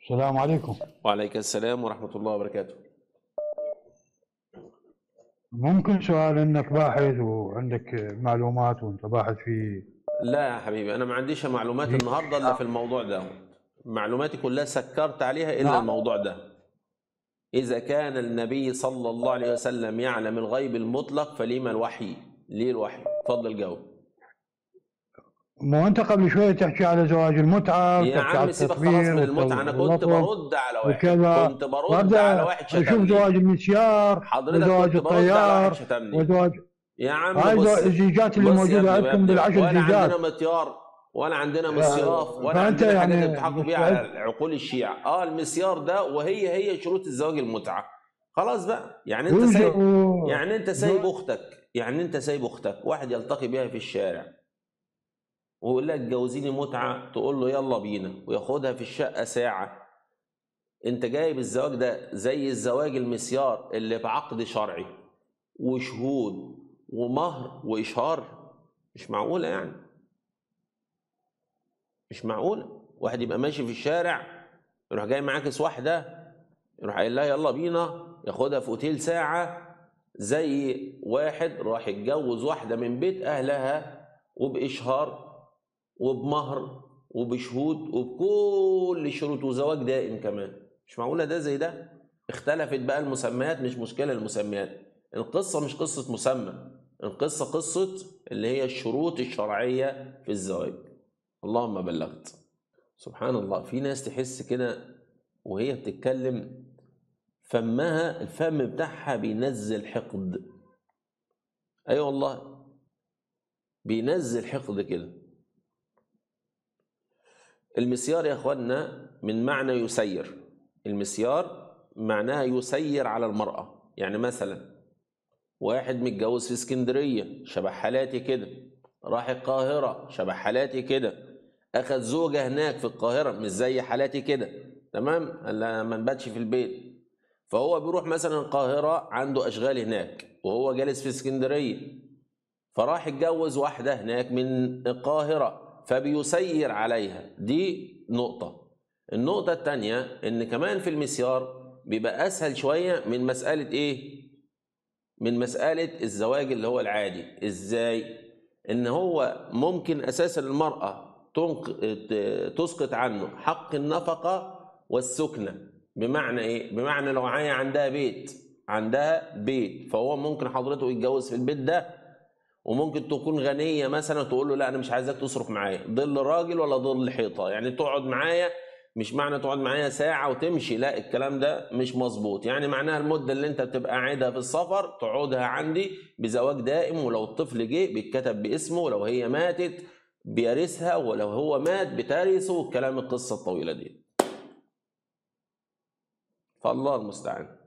السلام عليكم وعليك السلام ورحمة الله وبركاته ممكن سؤال انك باحث وعندك معلومات وانت باحث في لا يا حبيبي أنا ما عنديش معلومات النهاردة إلا في الموضوع ده معلوماتي كلها سكرت عليها إلا نعم. الموضوع ده إذا كان النبي صلى الله عليه وسلم يعلم الغيب المطلق فلما الوحي ليه الوحي اتفضل جاوب مو انت قبل شوي تحكي على زواج المتعه يا وتحكي على عم سيبك خلاص التطوير من المتعة أنا كنت واللطف برد على واحد وكذا. كنت برد وابدا على واحد اشوف شتمني زواج المسيار حضرتك وزواج كنت برد على واحد الطيار شتمني وزواج يا عم هاي بص الزيجات اللي بص يا موجوده ابني عندكم بقى، بالعشر ولا زيجات عندنا مطيار ولا عندنا مسياف ولا فأنت عندنا حاجات يعني اللي بتضحكوا بيها مستعد- على عقول الشيعة اه المسيار ده وهي هي شروط الزواج المتعة خلاص بقى يعني انت سايب ويوجد- يعني انت سايب اختك يعني انت سايب اختك واحد يلتقي بيها في الشارع ويقول لك جوزيني متعة تقول له يلا بينا وياخدها في الشقة ساعة انت جايب الزواج ده زي الزواج المسيار اللي بعقد شرعي وشهود ومهر وإشهار مش معقولة يعني مش معقولة واحد يبقى ماشي في الشارع يروح جاي معاكس واحدة يروح قايل لها يلا بينا ياخدها في اوتيل ساعة زي واحد راح يتجوز واحدة من بيت أهلها وبإشهار وبمهر وبشهود وبكل شروط وزواج دائم كمان مش معقولة ده زي ده اختلفت بقى المسميات مش مشكلة المسميات القصة مش قصة مسمى القصة قصة اللي هي الشروط الشرعية في الزواج اللهم بلغت سبحان الله في ناس تحس كده وهي بتتكلم فمها الفم بتاعها بينزل حقد اي أيوة والله بينزل حقد كده المسيار يا اخوانا من معنى يسير المسيار معناها يسير على المرأة يعني مثلا واحد متجوز في اسكندرية شبه حالاتي كده راح القاهرة شبه حالاتي كده أخذ زوجة هناك في القاهرة مش زي حالاتي كده تمام لا ما نباتش في البيت فهو بيروح مثلا القاهرة عنده أشغال هناك وهو جالس في اسكندرية فراح يتجوز واحدة هناك من القاهرة فبيسير عليها دي نقطة النقطة التانية إن كمان في المسيار بيبقى أسهل شوية من مسألة إيه؟ من مسألة الزواج اللي هو العادي إزاي؟ إن هو ممكن أساسا المرأة تنق... ت- تسقط عنه حق النفقة والسكنة بمعنى إيه؟ بمعنى لو هي عندها بيت عندها بيت فهو ممكن حضرته يتجوز في البيت ده وممكن تكون غنية مثلا تقول له لا أنا مش عايزاك تصرف معايا ظل راجل ولا ظل حيطة يعني تقعد معايا مش معنى تقعد معايا ساعة وتمشي لا الكلام ده مش مظبوط يعني معناها المدة اللي انت بتبقى قاعدها في السفر تقعدها عندي بزواج دائم ولو الطفل جه بيتكتب باسمه ولو هي ماتت بيرثها ولو هو مات بترثه والكلام القصة الطويلة دي فالله المستعان